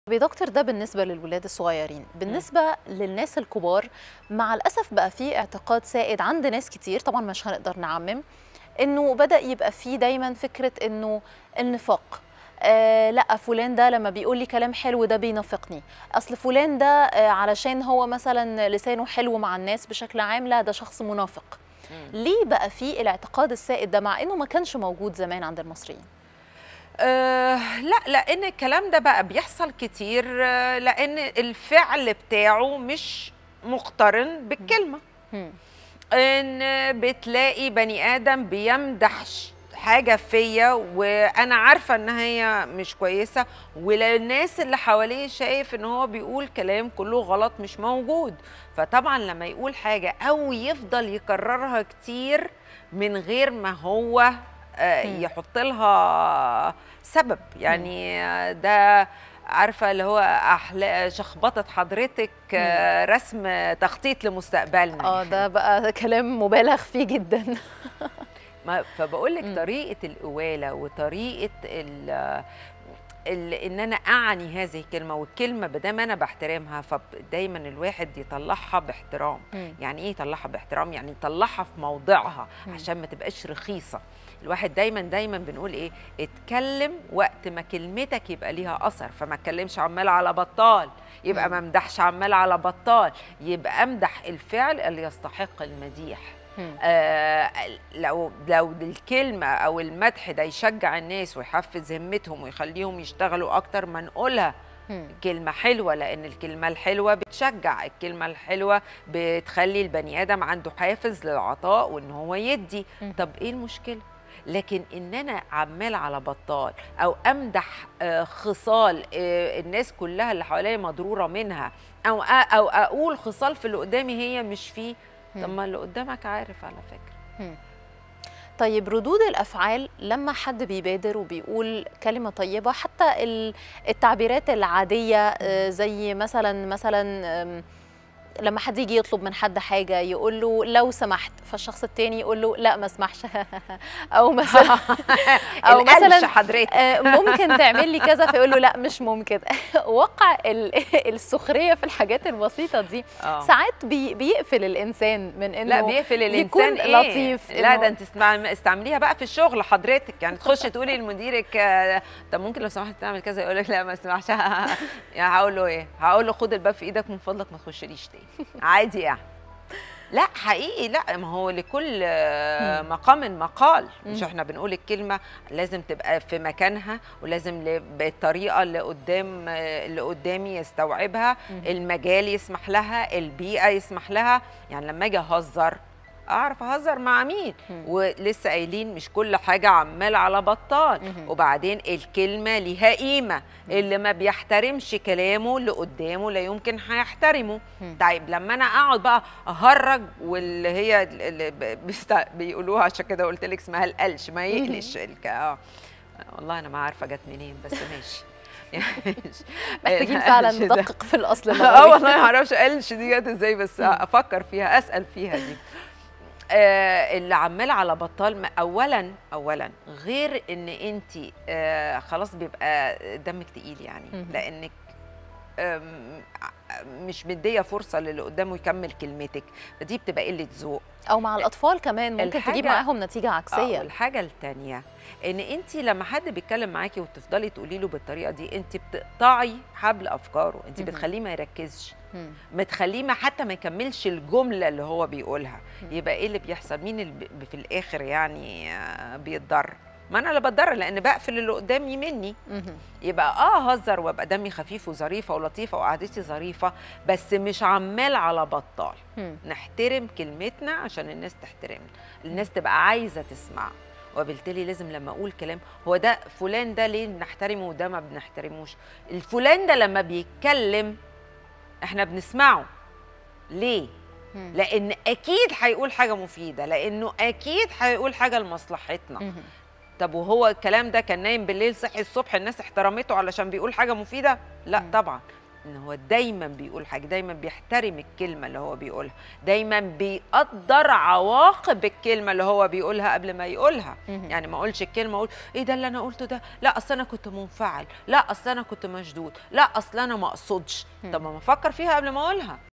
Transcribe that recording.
طب يا دكتور ده بالنسبة للولاد الصغيرين بالنسبة للناس الكبار مع الأسف بقى في اعتقاد سائد عند ناس كتير طبعا مش هنقدر نعمم إنه بدأ يبقى في دايما فكرة إنه النفاق آه لا فلان ده لما بيقول لي كلام حلو ده بينافقني اصل فلان ده آه علشان هو مثلا لسانه حلو مع الناس بشكل عام لا ده شخص منافق ليه بقى في الاعتقاد السائد ده مع انه ما كانش موجود زمان عند المصريين أه لا لان الكلام ده بقى بيحصل كتير آه، لان الفعل بتاعه مش مقترن بالكلمه مم. ان بتلاقي بني ادم بيمدح ش- حاجه فيا وانا عارفه ان هي مش كويسه وللناس اللي حواليه شايف ان هو بيقول كلام كله غلط مش موجود فطبعا لما يقول حاجه او يفضل يكررها كتير من غير ما هو آه، مم. يحط لها سبب يعني آه، ده عارفه اللي هو احلى شخبطه حضرتك آه، رسم تخطيط لمستقبلنا اه ده بقى كلام مبالغ فيه جدا ما فبقول لك مم. طريقه القواله وطريقه ال ال ان انا اعني هذه الكلمه والكلمه بدام انا بحترمها فدايما الواحد يطلعها باحترام مم. يعني ايه يطلعها باحترام يعني يطلعها في موضعها مم. عشان ما تبقاش رخيصه الواحد دايما دايما بنقول ايه اتكلم وقت ما كلمتك يبقى ليها اثر فما اتكلمش عمال على بطال يبقى مم. ما امدحش عمال على بطال يبقى امدح الفعل اللي يستحق المديح مم. آه لو لو الكلمه او المدح ده يشجع الناس ويحفز همتهم ويخليهم يشتغلوا اكتر ما نقولها مم. كلمة حلوة لأن الكلمة الحلوة بتشجع الكلمة الحلوة بتخلي البني آدم عنده حافز للعطاء وإن هو يدي مم. طب إيه المشكلة؟ لكن إن أنا عمال على بطال أو أمدح آه، خصال آه، الناس كلها اللي حواليا مضرورة منها أو أ- أو أقول خصال في اللي قدامي هي مش فيه طب مم. ما اللي قدامك عارف على فكرة طيب ردود الافعال لما حد بيبادر وبيقول كلمه طيبه حتى ال- التعبيرات العاديه آه، زي مثلا مثلا آم، لما حد يجي يطلب من حد حاجه يقول له لو سمحت فالشخص التاني يقول له لا ما اسمحش او مثلا او القلش مثلا حضرتك آه، ممكن تعمل لي كذا فيقول له لا مش ممكن وقع ال- السخريه في الحاجات البسيطه دي آه. ساعات بي بيقفل الانسان من انه لا بيقفل يكون الانسان ايه لطيف لا إنه- ده انت استعم- استعمليها بقى في الشغل حضرتك يعني تخشي تقولي لمديرك آه، طب ممكن لو سمحت تعمل كذا يقول لك لا ما اسمعش يعني هقول له ايه هقول له خد الباب في ايدك من فضلك ما تخشليش تاني عادي يعني لا حقيقي لا ما هو لكل آه، مقام مقال مش مم. احنا بنقول الكلمه لازم تبقى في مكانها ولازم ل- بالطريقه اللي قدام آه، اللي قدامي يستوعبها مم. المجال يسمح لها البيئه يسمح لها يعني لما اجي اهزر اعرف اهزر مع مين مم. ولسه قايلين مش كل حاجه عمال على بطال مهم. وبعدين الكلمه ليها قيمه اللي ما بيحترمش كلامه اللي قدامه لا يمكن هيحترمه مم. طيب لما انا اقعد بقى اهرج واللي هي اللي ب- بيست- بيقولوها عشان كده قلت لك اسمها القلش ما يقلش الك... اه والله انا ما عارفه جت منين بس ماشي يعني محتاجين القلش فعلا ده. ندقق في الاصل اه اللغوي والله ما اعرفش قلش دي جت ازاي بس افكر فيها اسال فيها دي آه اللي عمال على بطال ما- اولا اولا غير ان انت آه خلاص بيبقى دمك تقيل يعني مهم. لانك آم، ع- مش مديه فرصه للي قدامه يكمل كلمتك فدي بتبقى قله ذوق او مع الاطفال كمان ممكن تجيب الحاجة- معاهم نتيجه آه، عكسيه والحاجه الثانيه ان انت لما حد بيتكلم معاكي وتفضلي تقولي له بالطريقه دي انت بتقطعي حبل افكاره انت مهم. بتخليه ما يركزش مم. بتخليه ما حتى ما يكملش الجمله اللي هو بيقولها مم. يبقى ايه اللي بيحصل مين اللي بي- في الاخر يعني آه، بيتضر ما انا اللي بتضر لان بقفل اللي قدامي مني مهم. يبقى اه هزر وابقى دمي خفيف وظريفه ولطيفه وقعدتي ظريفه بس مش عمال على بطال مم. نحترم كلمتنا عشان الناس تحترمنا الناس تبقى عايزه تسمع وبالتالي لازم لما اقول كلام هو ده فلان ده ليه بنحترمه وده ما بنحترموش الفلان ده لما بيتكلم احنا بنسمعه ليه مم. لان اكيد هيقول حاجه مفيده لانه اكيد هيقول حاجه لمصلحتنا مهم. طب وهو الكلام ده كان نايم بالليل صحي الصبح الناس احترمته علشان بيقول حاجه مفيده لا مم. طبعا ان هو دايما بيقول حاجه دايما بيحترم الكلمه اللي هو بيقولها دايما بيقدر عواقب الكلمه اللي هو بيقولها قبل ما يقولها مهم. يعني ما اقولش الكلمه اقول ايه ده اللي انا قلته ده لا اصل انا كنت منفعل لا اصل انا كنت مشدود لا اصل انا ما اقصدش مم. طب ما افكر فيها قبل ما اقولها